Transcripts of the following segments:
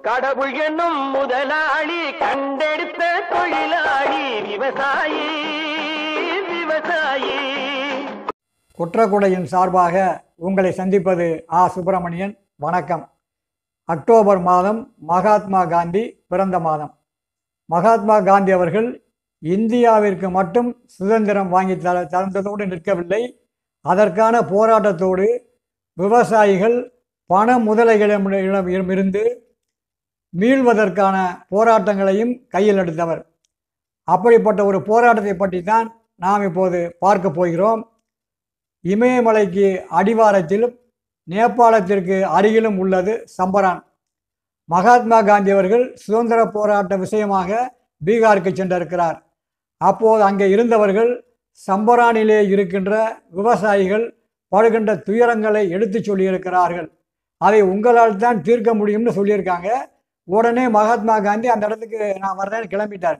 கடவுள் என்னும் முதலாளி கண்டெடுத்த தொழிலாளி விவசாயி விவசாயி குற்றக்குடையின் சார்பாக உங்களை சந்திப்பது ஆ சுப்பிரமணியன் வணக்கம் அக்டோபர் மாதம் மகாத்மா காந்தி பிறந்த மாதம் மகாத்மா காந்தி அவர்கள் இந்தியாவிற்கு மட்டும் சுதந்திரம் வாங்கி தர தந்ததோடு நிற்கவில்லை அதற்கான போராட்டத்தோடு விவசாயிகள் பண முதலைகளிடம் இருந்து மீள்வதற்கான போராட்டங்களையும் கையில் எடுத்தவர் அப்படிப்பட்ட ஒரு போராட்டத்தை பற்றி தான் நாம் இப்போது பார்க்க போகிறோம் இமயமலைக்கு அடிவாரத்திலும் நேபாளத்திற்கு அருகிலும் உள்ளது சம்பரான் மகாத்மா காந்தி அவர்கள் சுதந்திர போராட்ட விஷயமாக பீகாருக்கு சென்றிருக்கிறார் அப்போது அங்கே இருந்தவர்கள் சம்பரானிலே இருக்கின்ற விவசாயிகள் படுகின்ற துயரங்களை எடுத்துச் சொல்லியிருக்கிறார்கள் அதை உங்களால் தான் தீர்க்க முடியும்னு சொல்லியிருக்காங்க உடனே மகாத்மா காந்தி அந்த இடத்துக்கு நான் வர்றேன்னு கிளம்பிட்டார்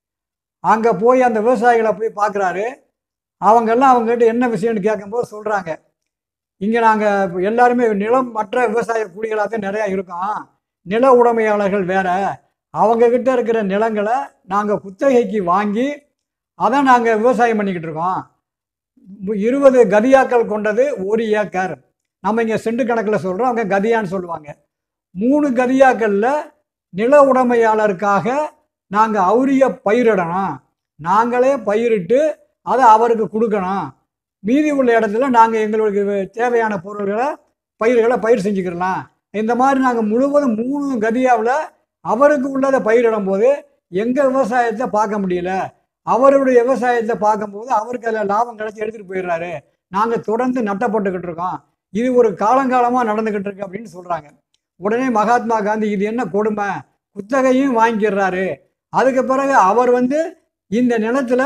அங்கே போய் அந்த விவசாயிகளை போய் பார்க்குறாரு அவங்கெல்லாம் அவங்ககிட்ட என்ன விஷயம்னு கேட்கும்போது சொல்கிறாங்க இங்கே நாங்கள் எல்லாருமே நிலம் மற்ற விவசாய கூலிகளாக தான் நிறையா இருக்கோம் நில உடைமையாளர்கள் வேற அவங்க கிட்ட இருக்கிற நிலங்களை நாங்கள் குத்தகைக்கு வாங்கி அதை நாங்கள் விவசாயம் பண்ணிக்கிட்டு இருக்கோம் மு- இருபது கதியாக்கள் கொண்டது ஒரு ஏக்கர் நம்ம இங்கே செண்டு கணக்கில் சொல்கிறோம் அவங்க கதியான்னு சொல்லுவாங்க மூணு கதியாக்களில் நில உடைமையாளருக்காக நாங்கள் அவுரிய பயிரிடணும் நாங்களே பயிரிட்டு அதை அவருக்கு கொடுக்கணும் மீதி உள்ள இடத்துல நாங்கள் எங்களுக்கு தேவையான பொருள்களை பயிர்களை பயிர் செஞ்சுக்கிடலாம் இந்த மாதிரி நாங்கள் முழுவதும் மூணு கதியாவில் அவருக்கு உள்ளதை பயிரிடும் போது எங்கள் விவசாயத்தை பார்க்க முடியல அவருடைய விவசாயத்தை பார்க்கும்போது அவருக்கு அதில் லாபம் கிடைச்சி எடுத்துகிட்டு போயிடுறாரு நாங்கள் தொடர்ந்து நட்டப்பட்டுக்கிட்டு இருக்கோம் இது ஒரு காலங்காலமாக நடந்துக்கிட்டு இருக்கு அப்படின்னு சொல்கிறாங்க உடனே மகாத்மா காந்தி இது என்ன கொடுமை குத்தகையும் வாங்கிடுறாரு அதுக்கு பிறகு அவர் வந்து இந்த நிலத்துல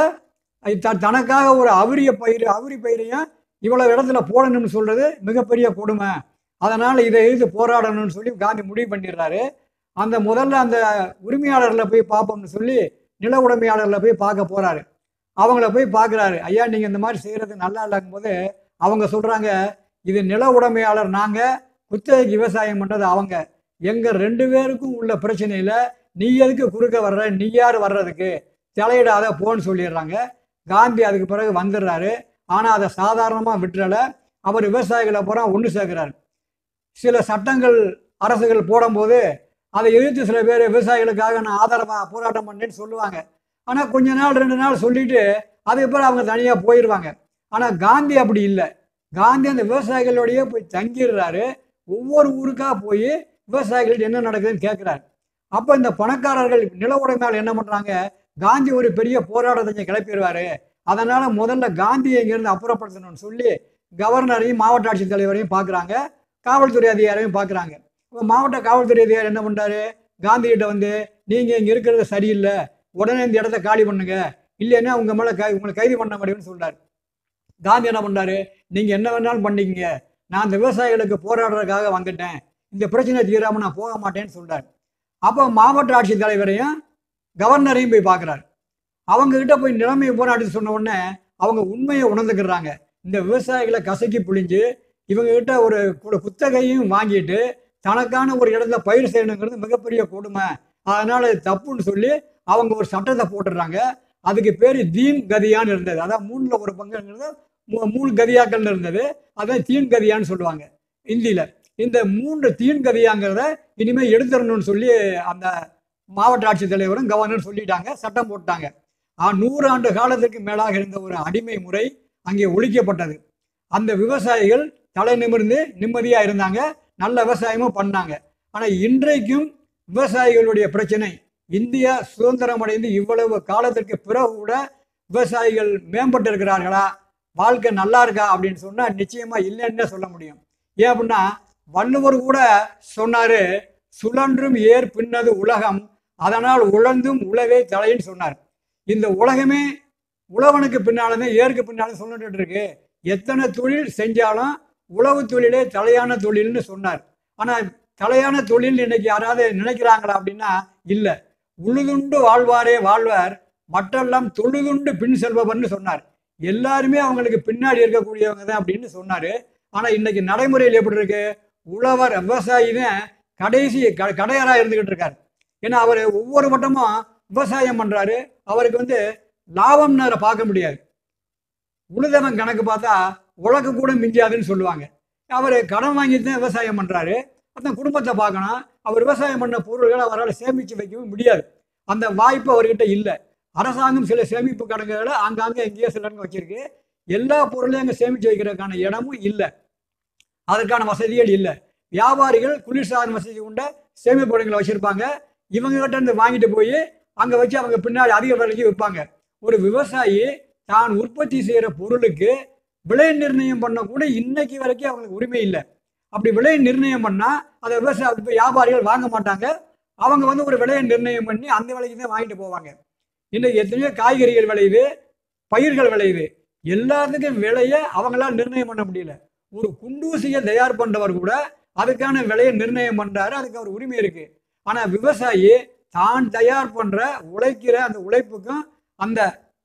த தனக்காக ஒரு அவுரிய பயிர் அவுரி பயிரையும் இவ்வளவு இடத்துல போடணும்னு சொல்றது மிகப்பெரிய கொடுமை அதனால இதை எதிர்த்து போராடணும்னு சொல்லி காந்தி முடிவு பண்ணிடுறாரு அந்த முதல்ல அந்த உரிமையாளர்களை போய் பார்ப்போம்னு சொல்லி நில உடைமையாளர்களை போய் பார்க்க போறாரு அவங்கள போய் பார்க்குறாரு ஐயா நீங்க இந்த மாதிரி செய்யறது நல்லா இல்லைங்கும் போது அவங்க சொல்றாங்க இது நில உடைமையாளர் நாங்க குத்தகைக்கு விவசாயம் பண்றது அவங்க எங்க ரெண்டு பேருக்கும் உள்ள பிரச்சனையில நீ எதுக்கு குறுக்க வர்ற நீ யார் வர்றதுக்கு தலையிடாத போன்னு சொல்லிடுறாங்க காந்தி அதுக்கு பிறகு வந்துடுறாரு ஆனால் அதை சாதாரணமாக விட்டுறல அவர் விவசாயிகளை பூரா ஒன்று சேர்க்கிறார் சில சட்டங்கள் அரசுகள் போடும்போது அதை எதிர்த்து சில பேர் விவசாயிகளுக்காக நான் ஆதரவாக போராட்டம் பண்ணேன்னு சொல்லுவாங்க ஆனால் கொஞ்ச நாள் ரெண்டு நாள் சொல்லிட்டு அதுக்கு பிறகு அவங்க தனியாக போயிடுவாங்க ஆனால் காந்தி அப்படி இல்லை காந்தி அந்த விவசாயிகளோடயே போய் தங்கிடுறாரு ஒவ்வொரு ஊருக்காக போய் விவசாயிகள்ட்ட என்ன நடக்குதுன்னு கேட்குறாரு அப்போ இந்த பணக்காரர்கள் நில உடைமையாளர் என்ன பண்ணுறாங்க காந்தி ஒரு பெரிய போராட்டத்தை இங்க கிளப்பிடுவாரு அதனால முதல்ல காந்தியை இங்கிருந்து அப்புறப்படுத்தணும்னு சொல்லி கவர்னரையும் மாவட்ட ஆட்சித்தலைவரையும் பார்க்குறாங்க காவல்துறை அதிகாரியும் பார்க்குறாங்க இப்போ மாவட்ட காவல்துறை அதிகாரி என்ன பண்ணுறாரு காந்தி கிட்ட வந்து நீங்கள் இங்கே இருக்கிறது சரியில்லை உடனே இந்த இடத்த காலி பண்ணுங்க இல்லைன்னா உங்க மேலே கை உங்களை கைது பண்ண முடியும்னு சொல்றாரு காந்தி என்ன பண்ணாரு நீங்கள் என்ன வேணாலும் பண்ணிக்கங்க நான் அந்த விவசாயிகளுக்கு போராடுறதுக்காக வந்துட்டேன் இந்த பிரச்சனை தீராம நான் போக மாட்டேன்னு சொல்றாரு அப்போ மாவட்ட ஆட்சித்தலைவரையும் கவர்னரையும் போய் பார்க்குறாரு அவங்க கிட்ட போய் நிலைமையை போராடி சொன்ன உடனே அவங்க உண்மையை உணர்ந்துக்கிறாங்க இந்த விவசாயிகளை கசக்கி புழிஞ்சு இவங்க கிட்ட ஒரு கு- குத்தகையும் வாங்கிட்டு தனக்கான ஒரு இடத்துல பயிர் செய்யணுங்கிறது மிகப்பெரிய கொடுமை அதனால இது தப்புன்னு சொல்லி அவங்க ஒரு சட்டத்தை போட்டுடுறாங்க அதுக்கு பேர் தீன் கதியான்னு இருந்தது அதான் மூணுல ஒரு பங்குங்கிறது மூ- மூணு கதியாக்கள்னு இருந்தது அதான் தீன் கதியான்னு சொல்லுவாங்க இந்தியில இந்த மூன்று தீன் கதியாங்கிறத இனிமே எடுத்துடணும்னு சொல்லி அந்த மாவட்ட ஆட்சித்தலைவரும் கவர்னர் சொல்லிட்டாங்க சட்டம் போட்டாங்க ஆ நூறு ஆண்டு காலத்துக்கு மேலாக இருந்த ஒரு அடிமை முறை அங்கே ஒழிக்கப்பட்டது அந்த விவசாயிகள் தலை நிமிர்ந்து நிம்மதியா இருந்தாங்க நல்ல விவசாயமும் பண்ணாங்க ஆனா இன்றைக்கும் விவசாயிகளுடைய பிரச்சனை இந்தியா சுதந்திரம் அடைந்து இவ்வளவு காலத்திற்கு பிறகு கூட விவசாயிகள் மேம்பட்டு இருக்கிறார்களா வாழ்க்கை நல்லா இருக்கா அப்படின்னு சொன்னா நிச்சயமா இல்லைன்னு சொல்ல முடியும் ஏன் அப்படின்னா வள்ளுவர் கூட சொன்னாரு சுழன்றும் ஏர் பின்னது உலகம் அதனால் உழந்தும் உழவே தலைன்னு சொன்னார் இந்த உலகமே உழவனுக்கு பின்னாலுமே ஏருக்கு பின்னாலும் சொல்லிட்டு இருக்கு எத்தனை தொழில் செஞ்சாலும் உழவு தொழிலே தலையான தொழில்னு சொன்னார் ஆனா தலையான தொழில் இன்னைக்கு யாராவது நினைக்கிறாங்களா அப்படின்னா இல்லை உழுதுண்டு வாழ்வாரே வாழ்வார் மற்றெல்லாம் தொழுதுண்டு பின் செல்பவர்னு சொன்னார் எல்லாருமே அவங்களுக்கு பின்னாடி இருக்கக்கூடியவங்க தான் அப்படின்னு சொன்னாரு ஆனா இன்னைக்கு நடைமுறையில் எப்படி இருக்கு உழவர் விவசாயி தான் கடைசி க கடையராக இருந்துகிட்டு இருக்காரு ஏன்னா அவர் ஒவ்வொரு வட்டமும் விவசாயம் பண்றாரு அவருக்கு வந்து லாபம்னு அதை பார்க்க முடியாது உழுதவன் கணக்கு பார்த்தா உலக கூட மிஞ்சாதுன்னு சொல்லுவாங்க அவர் கடன் வாங்கி தான் விவசாயம் பண்றாரு அந்த குடும்பத்தை பார்க்கணும் அவர் விவசாயம் பண்ண பொருள்களை அவரால் சேமித்து வைக்கவும் முடியாது அந்த வாய்ப்பு அவர்கிட்ட இல்லை அரசாங்கம் சில சேமிப்பு கணக்குகளை ஆங்காங்கே எங்கேயோ சிலருங்க வச்சிருக்கு எல்லா பொருளையும் அங்கே சேமித்து வைக்கிறதுக்கான இடமும் இல்லை அதற்கான வசதிகள் இல்லை வியாபாரிகள் குளிர்சாதன வசதி கொண்ட சேமிப்பு இடங்களை வச்சிருப்பாங்க இவங்க கிட்ட இருந்து வாங்கிட்டு போய் அங்கே வச்சு அவங்க பின்னாடி அதிக விலைக்கு விற்பாங்க ஒரு விவசாயி தான் உற்பத்தி செய்கிற பொருளுக்கு விலை நிர்ணயம் பண்ண கூட இன்னைக்கு வரைக்கும் அவங்களுக்கு உரிமை இல்லை அப்படி விலை நிர்ணயம் பண்ணால் அதை விவசாய வியாபாரிகள் வாங்க மாட்டாங்க அவங்க வந்து ஒரு விலையை நிர்ணயம் பண்ணி அந்த விலைக்கு தான் வாங்கிட்டு போவாங்க இன்னைக்கு எத்தனையோ காய்கறிகள் விளையுது பயிர்கள் விளையுது எல்லாத்துக்கும் விலையை அவங்களால நிர்ணயம் பண்ண முடியல ஒரு குண்டூசியை தயார் பண்றவர் கூட அதுக்கான விலையை நிர்ணயம் பண்றாரு அதுக்கு அவர் உரிமை இருக்கு ஆனா விவசாயி தான் தயார் பண்ற உழைக்கிற அந்த உழைப்புக்கும் அந்த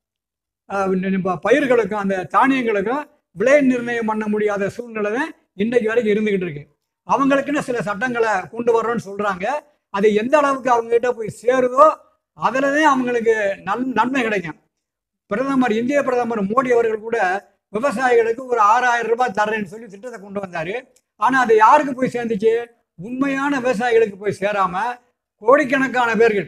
அஹ், ந- பயிர்களுக்கும் அந்த தானியங்களுக்கும் விலை நிர்ணயம் பண்ண முடியாத சூழ்நிலை தான் இன்னைக்கு வரைக்கும் இருந்துகிட்டு இருக்கு அவங்களுக்குன்னு சில சட்டங்களை கொண்டு வர்றோம்னு சொல்றாங்க அது எந்த அளவுக்கு அவங்க கிட்ட போய் சேருதோ அதுல தான் அவங்களுக்கு நன் நன்மை கிடைக்கும் பிரதமர் இந்திய பிரதமர் மோடி அவர்கள் கூட விவசாயிகளுக்கு ஒரு ஆறாயிரம் ரூபாய் தர்றேன்னு சொல்லி திட்டத்தை கொண்டு வந்தாரு ஆனா அது யாருக்கு போய் சேர்ந்துச்சு உண்மையான விவசாயிகளுக்கு போய் சேராம கோடிக்கணக்கான பேர்கள்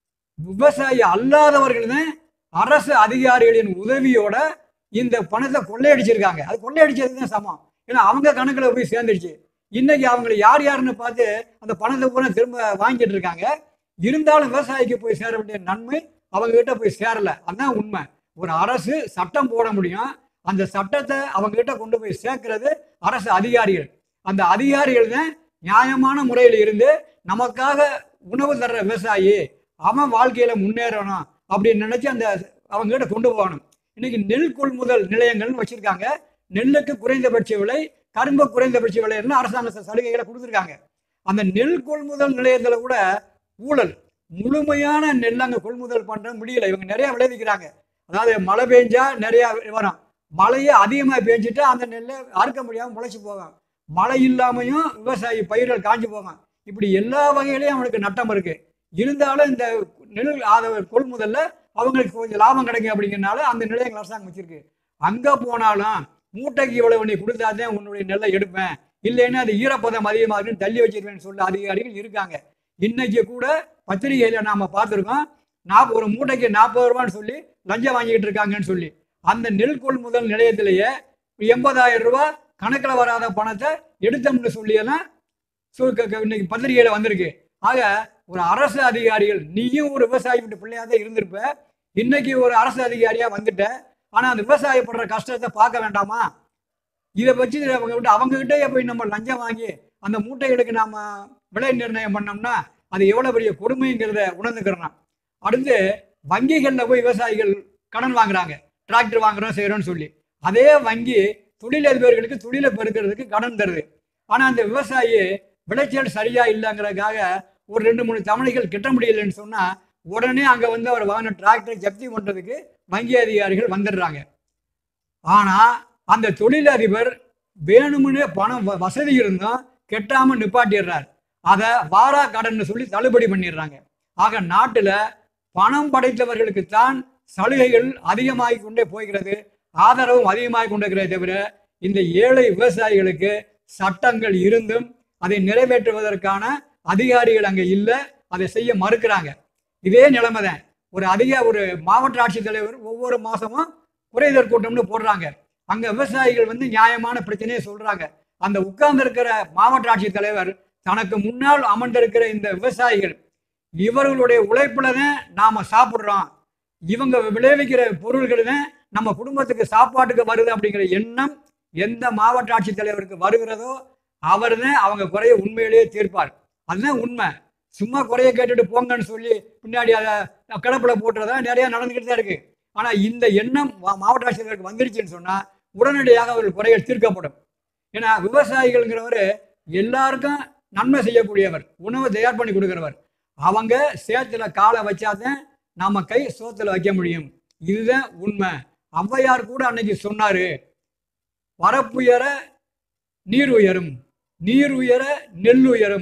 விவசாயி அல்லாதவர்கள் தான் அரசு அதிகாரிகளின் உதவியோட இந்த பணத்தை கொள்ளையடிச்சிருக்காங்க அது கொள்ளையடிச்சது தான் சமம் ஏன்னா அவங்க கணக்குல போய் சேர்ந்துடுச்சு இன்னைக்கு அவங்களை யார் யாருன்னு பார்த்து அந்த பணத்தை பூரா திரும்ப வாங்கிட்டு இருக்காங்க இருந்தாலும் விவசாயிக்கு போய் சேர வேண்டிய நன்மை அவங்க கிட்ட போய் சேரல அதான் உண்மை ஒரு அரசு சட்டம் போட முடியும் அந்த சட்டத்தை அவங்க கிட்ட கொண்டு போய் சேர்க்கிறது அரசு அதிகாரிகள் அந்த அதிகாரிகள் தான் நியாயமான முறையில் இருந்து நமக்காக உணவு தர்ற விவசாயி அவன் வாழ்க்கையில முன்னேறணும் அப்படின்னு நினைச்சு அந்த அவங்க கிட்ட கொண்டு போகணும் இன்னைக்கு நெல் கொள்முதல் நிலையங்கள்னு வச்சிருக்காங்க நெல்லுக்கு குறைந்தபட்ச விலை கரும்பு குறைந்தபட்ச விலைன்னு அரசாங்க ச- சலுகைகளை கொடுத்துருக்காங்க அந்த நெல் கொள்முதல் நிலையத்துல கூட ஊழல் முழுமையான நெல் அங்க கொள்முதல் பண்ற முடியல இவங்க நிறைய விளைவிக்கிறாங்க அதாவது மழை பெஞ்சா நிறைய வரும் மழையே அதிகமா பெஞ்சிட்டா அந்த நெல்லை அறுக்க முடியாம முளைச்சு போகும் மழை இல்லாமையும் விவசாயி பயிர்கள் காஞ்சு போகும் இப்படி எல்லா வகையிலையும் அவனுக்கு நட்டம் இருக்கு இருந்தாலும் இந்த நெல் ஆதரவு கொள்முதல்ல அவங்களுக்கு கொஞ்சம் லாபம் கிடைக்கும் அப்படிங்கிறனால அந்த நிலையங்கள் அரசாங்கம் வச்சிருக்கு அங்க போனாலும் மூட்டைக்கு இவ்வளவு நீ கொடுத்தாதான் உன்னுடைய நெல்லை எடுப்பேன் இல்லைன்னா அது ஈரப்பதம் அதிகமாக இருக்குன்னு தள்ளி வச்சிருவேன்னு சொல்ல அதிகாரிகள் இருக்காங்க இன்னைக்கு கூட பத்திரிகையில நாம பார்த்துருக்கோம் நாற்பது ஒரு மூட்டைக்கு நாற்பது ரூபான்னு சொல்லி லஞ்சம் வாங்கிட்டு இருக்காங்கன்னு சொல்லி அந்த நெல் கொள்முதல் நிலையத்திலேயே எண்பதாயிரம் ரூபாய் கணக்கில் வராத பணத்தை எடுத்தோம்னு சொல்லியெல்லாம் சொல் க- க- இன்னைக்கு பத்திரிகையில வந்திருக்கு ஆக ஒரு அரசு அதிகாரிகள் நீயும் ஒரு விவசாயி வீட்டு பிள்ளையா தான் இருந்திருப்ப இன்னைக்கு ஒரு அரசு அதிகாரியா வந்துட்ட ஆனா அந்த விவசாயப்படுற கஷ்டத்தை பார்க்க வேண்டாமா இதை வச்சு அவங்க விட்டு அவங்க கிட்டே போய் நம்ம லஞ்சம் வாங்கி அந்த மூட்டைகளுக்கு நாம விலை நிர்ணயம் பண்ணோம்னா அது எவ்வளவு பெரிய கொடுமைங்கிறத உணர்ந்துக்கிறோம் அடுத்து வங்கிகளில் போய் விவசாயிகள் கடன் வாங்குறாங்க டிராக்டர் வாங்குறோம் செய்கிறோம்னு சொல்லி அதே வங்கி தொழிலதிபர்களுக்கு தொழிலை பெருக்கிறதுக்கு கடன் தருது ஆனா அந்த விவசாயி விளைச்சல் சரியா இல்லைங்கிறதுக்காக ஒரு ரெண்டு மூணு தவணைகள் கிட்ட முடியலன்னு சொன்னா உடனே அங்க வந்து அவர் வாங்கின டிராக்டர் ஜப்தி பண்றதுக்கு வங்கி அதிகாரிகள் வந்துடுறாங்க ஆனா அந்த தொழிலதிபர் வேணும்னே பணம் வ- வசதி இருந்தும் கெட்டாம நிப்பாட்டிடுறார் அதை வாரா கடன் சொல்லி தள்ளுபடி பண்ணிடுறாங்க ஆக நாட்டுல பணம் படைத்தவர்களுக்குத்தான் சலுகைகள் அதிகமாகி கொண்டே போகிறது ஆதரவும் அதிகமாகி கொண்டிருக்கிறதே தவிர இந்த ஏழை விவசாயிகளுக்கு சட்டங்கள் இருந்தும் அதை நிறைவேற்றுவதற்கான அதிகாரிகள் அங்க இல்லை அதை செய்ய மறுக்கிறாங்க இதே நிலைமை தான் ஒரு அதிக ஒரு மாவட்ட ஆட்சித்தலைவர் ஒவ்வொரு மாசமும் குறைதர் கூட்டம்னு போடுறாங்க அங்க விவசாயிகள் வந்து நியாயமான பிரச்சனையை சொல்றாங்க அந்த உட்கார்ந்து இருக்கிற மாவட்ட ஆட்சித்தலைவர் தனக்கு முன்னால் அமர்ந்திருக்கிற இந்த விவசாயிகள் இவர்களுடைய உழைப்புல தான் நாம சாப்பிடுறோம் இவங்க விளைவிக்கிற பொருள்கள் தான் நம்ம குடும்பத்துக்கு சாப்பாட்டுக்கு வருது அப்படிங்கிற எண்ணம் எந்த மாவட்ட ஆட்சித்தலைவருக்கு வருகிறதோ அவர் தான் அவங்க குறைய உண்மையிலேயே தீர்ப்பார் அதுதான் உண்மை சும்மா குறைய கேட்டுட்டு போங்கன்னு சொல்லி பின்னாடி அதை கிடப்புல போட்டுறதா நிறைய நடந்துக்கிட்டு தான் இருக்கு ஆனா இந்த எண்ணம் மா- மாவட்ட ஆட்சியர்களுக்கு வந்துருச்சுன்னு சொன்னா உடனடியாக அவர்கள் குறைகள் தீர்க்கப்படும் ஏன்னா விவசாயிகள்ங்கிறவர் எல்லாருக்கும் நன்மை செய்யக்கூடியவர் உணவு தயார் பண்ணி கொடுக்கிறவர் அவங்க சேத்துல காலை வச்சாதான் நாம கை சோத்துல வைக்க முடியும் இதுதான் உண்மை ஔவையார் கூட அன்னைக்கு சொன்னாரு வரப்புயர நீர் உயரும் நீர் உயர நெல் உயரும்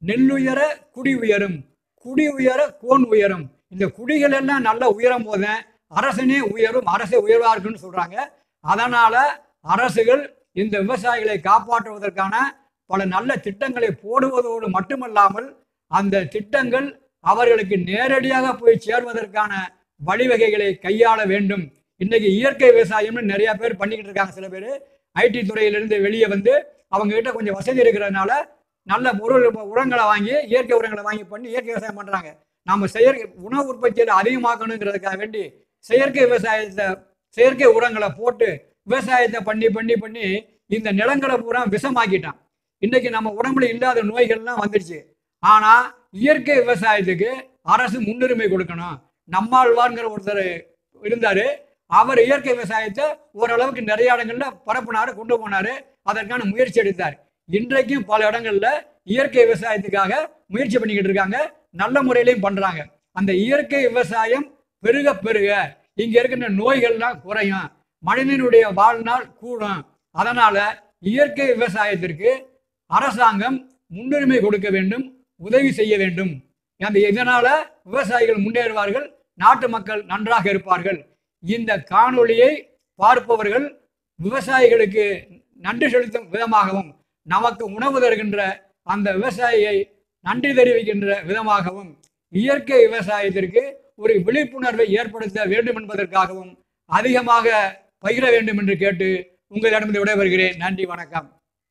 நெல்லுயர குடி உயரும் குடி உயர கோன் உயரும் இந்த குடிகள் எல்லாம் நல்லா உயரும் போது அரசனே உயரும் அரசே உயர்வா இருக்குன்னு சொல்றாங்க அதனால அரசுகள் இந்த விவசாயிகளை காப்பாற்றுவதற்கான பல நல்ல திட்டங்களை போடுவதோடு மட்டுமல்லாமல் அந்த திட்டங்கள் அவர்களுக்கு நேரடியாக போய் சேர்வதற்கான வழிவகைகளை கையாள வேண்டும் இன்னைக்கு இயற்கை விவசாயம்னு நிறைய பேர் பண்ணிக்கிட்டு இருக்காங்க சில பேர் ஐடி துறையிலிருந்து வெளியே வந்து அவங்க கிட்ட கொஞ்சம் வசதி இருக்கிறதுனால நல்ல பொருள் உரங்களை வாங்கி இயற்கை உரங்களை வாங்கி பண்ணி இயற்கை விவசாயம் பண்றாங்க நம்ம செயற்கை உணவு உற்பத்தியில் அதிகமாக்கணுங்கிறதுக்காக வேண்டி செயற்கை விவசாயத்தை செயற்கை உரங்களை போட்டு விவசாயத்தை பண்ணி பண்ணி பண்ணி இந்த நிலங்களை பூரா விஷமாக்கிட்டான் இன்னைக்கு நம்ம உடம்புல இல்லாத நோய்கள்லாம் வந்துடுச்சு ஆனா இயற்கை விவசாயத்துக்கு அரசு முன்னுரிமை கொடுக்கணும் நம்மாழ்வார்ங்கிற ஒருத்தர் இருந்தாரு அவர் இயற்கை விவசாயத்தை ஓரளவுக்கு நிறைய இடங்கள்ல பரப்புனாரு கொண்டு போனாரு அதற்கான முயற்சி எடுத்தார் இன்றைக்கும் பல இடங்கள்ல இயற்கை விவசாயத்துக்காக முயற்சி பண்ணிக்கிட்டு இருக்காங்க நல்ல முறையிலையும் பண்றாங்க அந்த இயற்கை விவசாயம் பெருக பெருக இங்க இருக்கின்ற நோய்கள்லாம் குறையும் மனிதனுடைய வாழ்நாள் கூடும் அதனால இயற்கை விவசாயத்திற்கு அரசாங்கம் முன்னுரிமை கொடுக்க வேண்டும் உதவி செய்ய வேண்டும் அந்த இதனால விவசாயிகள் முன்னேறுவார்கள் நாட்டு மக்கள் நன்றாக இருப்பார்கள் இந்த காணொளியை பார்ப்பவர்கள் விவசாயிகளுக்கு நன்றி செலுத்தும் விதமாகவும் நமக்கு உணவு தருகின்ற அந்த விவசாயியை நன்றி தெரிவிக்கின்ற விதமாகவும் இயற்கை விவசாயத்திற்கு ஒரு விழிப்புணர்வை ஏற்படுத்த வேண்டும் என்பதற்காகவும் அதிகமாக பகிர வேண்டும் என்று கேட்டு உங்களிடமிருந்து விடைபெறுகிறேன் நன்றி வணக்கம்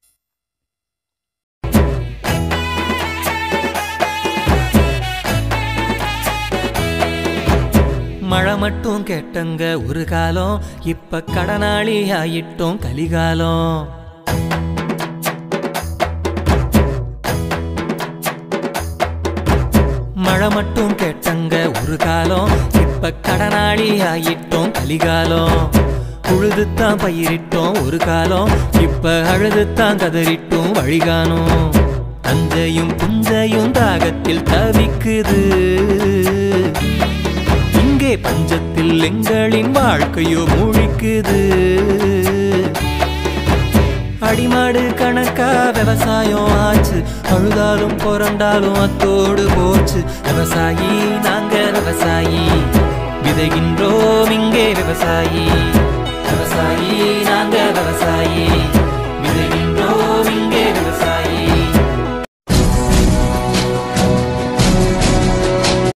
மழை மட்டும் கேட்டங்க ஒரு காலம் இப்ப கடனாளி ஆயிட்டோம் கலிகாலம் மழை மட்டும் கேட்டங்க ஒரு காலம் இப்ப கடனாளி ஆயிட்டோம் கலிகாலம் உழுதுத்தான் பயிரிட்டோம் ஒரு காலம் இப்ப அழுதுத்தான் கதறிட்டோம் வழிகாணும் தஞ்சையும் புஞ்சையும் தாகத்தில் தவிக்குது இங்கே பஞ்சத்தில் எங்களின் வாழ்க்கையோ முழிக்குது அடிமாடு கணக்கா விவசாயம் ஆச்சு அழுதாலும் புரண்டாலும் அத்தோடு போச்சு விவசாயி நாங்க விவசாயி விதைகின்றோம் இங்கே விவசாயி விவசாயி நாங்க விவசாயி